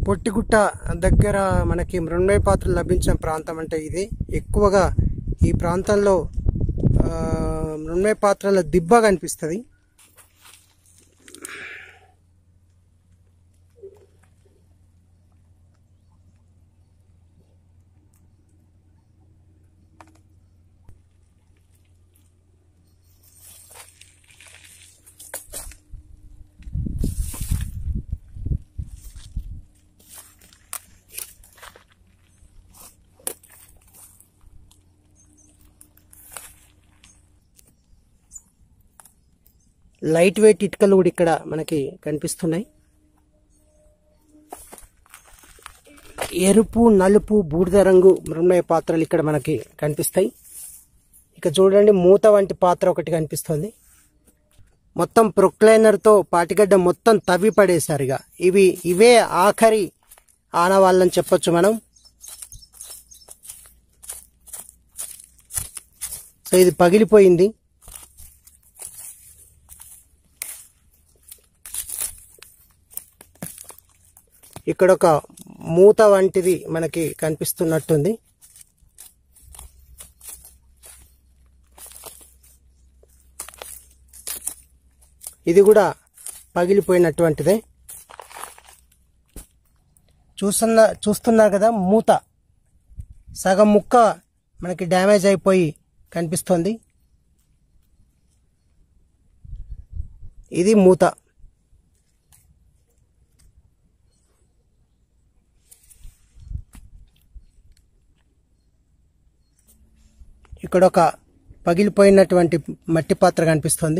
పొట్టిగుట్ట దగ్గర మనకి మృణ్మయ పాత్రలు లభించిన ప్రాంతం అంటే ఇది ఎక్కువగా ఈ ప్రాంతంలో ఆ, మృణ్మయ పాత్రల దిబ్బ కనిపిస్తుంది లైట్ వెయిట్ ఇటుకలు కూడా ఇక్కడ మనకి కనిపిస్తున్నాయి ఎరుపు నలుపు బూడిద రంగు మృణ్మయ పాత్రలు ఇక్కడ మనకి కనిపిస్తాయి ఇక చూడండి మూత వంటి పాత్ర ఒకటి కనిపిస్తుంది మొత్తం ప్రొక్లైనర్తో పాటిగడ్డ మొత్తం తవ్వి పడేశారు ఇక ఇవి ఇవే ఆఖరి ఆనవాళ్ళని చెప్పొచ్చు మనం సో ఇది పగిలిపోయింది ఇక్కడ ఒక మూత వంటిది మనకి కనిపిస్తున్నట్టుంది ఇది కూడా పగిలిపోయినటువంటిదే చూస్తున్న చూస్తున్నారు కదా మూత సగం ముక్క మనకి డ్యామేజ్ అయిపోయి కనిపిస్తుంది ఇది మూత ఇక్కడ ఒక పగిలిపోయినటువంటి మట్టి పాత్ర కనిపిస్తుంది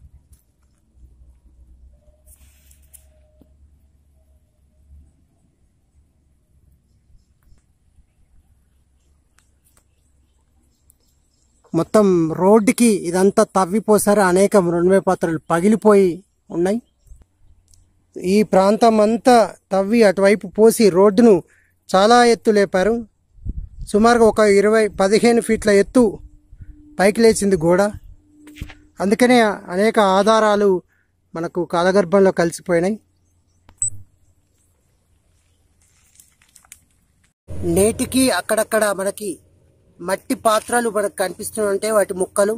మొత్తం రోడ్డుకి ఇదంతా తవ్విపోసారు అనేక మృణ్మయ పాత్రలు పగిలిపోయి ఉన్నాయి ఈ ప్రాంతం అంతా తవ్వి అటువైపు పోసి రోడ్డును చాలా ఎత్తు లేపారు సుమారుగా ఒక ఇరవై పదిహేను ఫీట్ల ఎత్తు పైకి లేచింది గోడ అందుకనే అనేక ఆధారాలు మనకు కాలగర్భంలో కలిసిపోయినాయి నేటికి అక్కడక్కడ మనకి మట్టి పాత్రలు మనకు కనిపిస్తుంటే వాటి ముక్కలు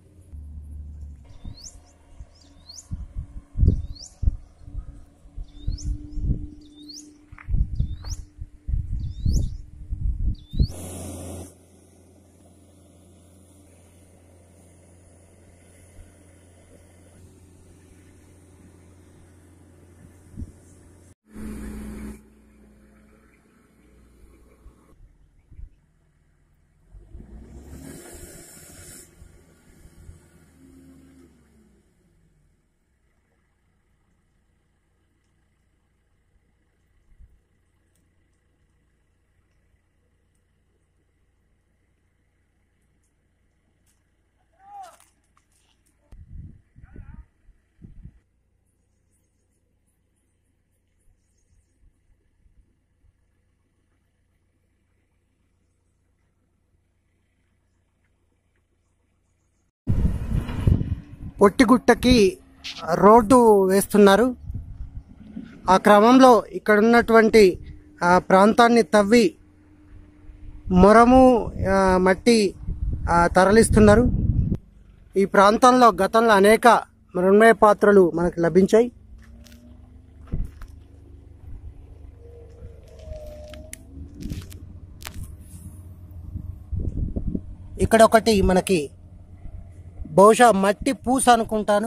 పొట్టిగుట్టకి రోడ్డు వేస్తున్నారు ఆ క్రమంలో ఇక్కడ ఉన్నటువంటి ఆ ప్రాంతాన్ని తవ్వి మొరము ఆ, మట్టి ఆ, తరలిస్తున్నారు ఈ ప్రాంతంలో గతంలో అనేక మృణ్మయ పాత్రలు మనకు లభించాయి ఇక్కడ ఒకటి మనకి బహుశా మట్టి పూస అనుకుంటాను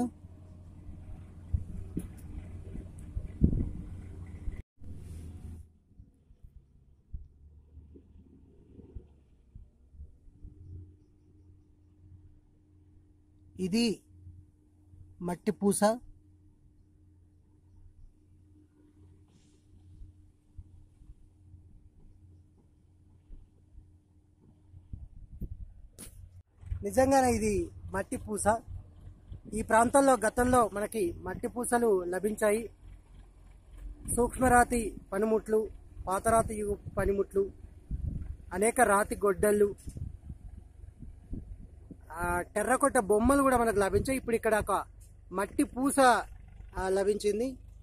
ఇది మట్టి పూస నిజంగానే ఇది మట్టి పూస ఈ ప్రాంతంలో గతంలో మనకి మట్టి పూసలు లభించాయి సూక్ష్మరాతి పనిముట్లు పాతరాతి యుగ పనిముట్లు అనేక రాతి గొడ్డళ్ళు ఆ, టెర్రకొట్ట బొమ్మలు కూడా మనకు లభించాయి ఇప్పుడు ఇక్కడ ఒక మట్టి పూస ఆ, లభించింది